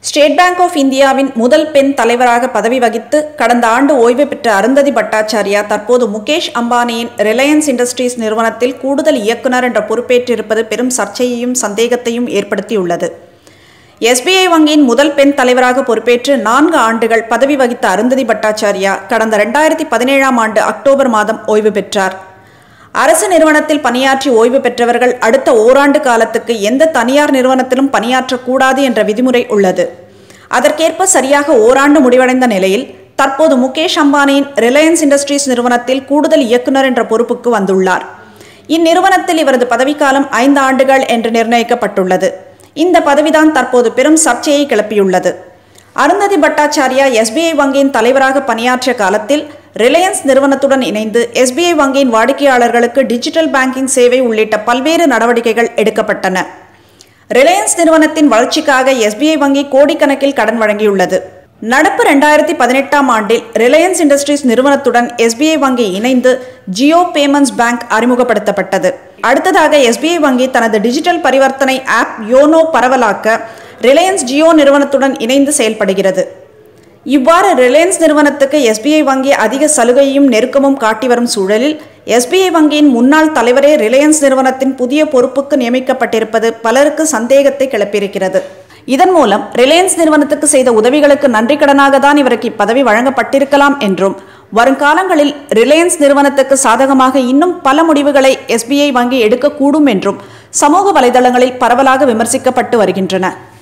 state bank of இந்தியாவின் முதல் பெண் தலைவராக பதவி வகித்து கடந்த ஆண்டு ஓய்வு பெற்ற அருந்ததி பட்டாச்சாரியா தற்போது முகேஷ் அம்பானியின் ரிலையன்ஸ் இண்டஸ்ட்ரீஸ் நிறுவனத்தில் கூடுதல் இயக்குனர் என்ற பொறுப்பேற்றிருப்பது பெரும் சர்ச்சையையும் சந்தேகத்தையும் ஏற்படுத்தியுள்ளது எஸ்பிஐ வங்கியின் முதல் பெண் தலைவராக பொறுப்பேற்று நான்கு ஆண்டுகள் பதவி வகித்த அருந்ததி பட்டாச்சாரியா கடந்த ரெண்டாயிரத்தி பதினேழாம் ஆண்டு அக்டோபர் மாதம் ஓய்வு பெற்றார் அரசு நிறுவனத்தில் பணியாற்றி ஓய்வு பெற்றவர்கள் அடுத்த ஓராண்டு காலத்துக்கு எந்த தனியார் நிறுவனத்திலும் பணியாற்றக்கூடாது என்ற விதிமுறை உள்ளது அதற்கேற்ப சரியாக ஓராண்டு முடிவடைந்த நிலையில் தற்போது முகேஷ் அம்பானியின் ரிலையன்ஸ் இண்டஸ்ட்ரீஸ் நிறுவனத்தில் கூடுதல் இயக்குனர் என்ற பொறுப்புக்கு வந்துள்ளார் இந்நிறுவனத்தில் இவரது பதவிக்காலம் ஐந்து ஆண்டுகள் என்று நிர்ணயிக்கப்பட்டுள்ளது இந்த பதவிதான் தற்போது பெரும் சர்ச்சையை கிளப்பியுள்ளது அருந்ததி பட்டாச்சாரியா எஸ்பிஐ வங்கியின் தலைவராக பணியாற்றிய காலத்தில் ரிலையன்ஸ் நிறுவனத்துடன் இணைந்து எஸ்பிஐ வங்கியின் வாடிக்கையாளர்களுக்கு டிஜிட்டல் பேங்கிங் சேவை உள்ளிட்ட பல்வேறு நடவடிக்கைகள் எடுக்கப்பட்டன ரிலையன்ஸ் நிறுவனத்தின் வளர்ச்சிக்காக எஸ்பிஐ வங்கி கோடிக்கணக்கில் கடன் வழங்கியுள்ளது நடப்பு ரெண்டாயிரத்தி பதினெட்டாம் ஆண்டில் ரிலையன்ஸ் இண்டஸ்ட்ரீஸ் நிறுவனத்துடன் எஸ்பிஐ வங்கி இணைந்து ஜியோ பேமெண்ட்ஸ் பேங்க் அறிமுகப்படுத்தப்பட்டது அடுத்ததாக எஸ்பிஐ வங்கி தனது டிஜிட்டல் பரிவர்த்தனை ஆப் யோனோ பரவலாக்க ரிலையன்ஸ் ஜியோ நிறுவனத்துடன் இணைந்து செயல்படுகிறது இவ்வாறு ரிலையன்ஸ் நிறுவனத்துக்கு எஸ்பிஐ வங்கி அதிக சலுகையும் நெருக்கமும் காட்டி வரும் சூழலில் எஸ்பிஐ வங்கியின் முன்னாள் தலைவரே ரிலையன்ஸ் நிறுவனத்தின் புதிய பொறுப்புக்கு நியமிக்கப்பட்டிருப்பது பலருக்கு சந்தேகத்தை கிளப்பியிருக்கிறது இதன் மூலம் ரிலையன்ஸ் நிறுவனத்துக்கு செய்த உதவிகளுக்கு நன்றி கடனாக தான் இவருக்கு இப்பதவி வழங்கப்பட்டிருக்கலாம் என்றும் வருங்காலங்களில் ரிலையன்ஸ் நிறுவனத்துக்கு சாதகமாக இன்னும் பல முடிவுகளை எஸ்பிஐ வங்கி எடுக்கக்கூடும் என்றும் சமூக வலைதளங்களில் பரவலாக விமர்சிக்கப்பட்டு வருகின்றன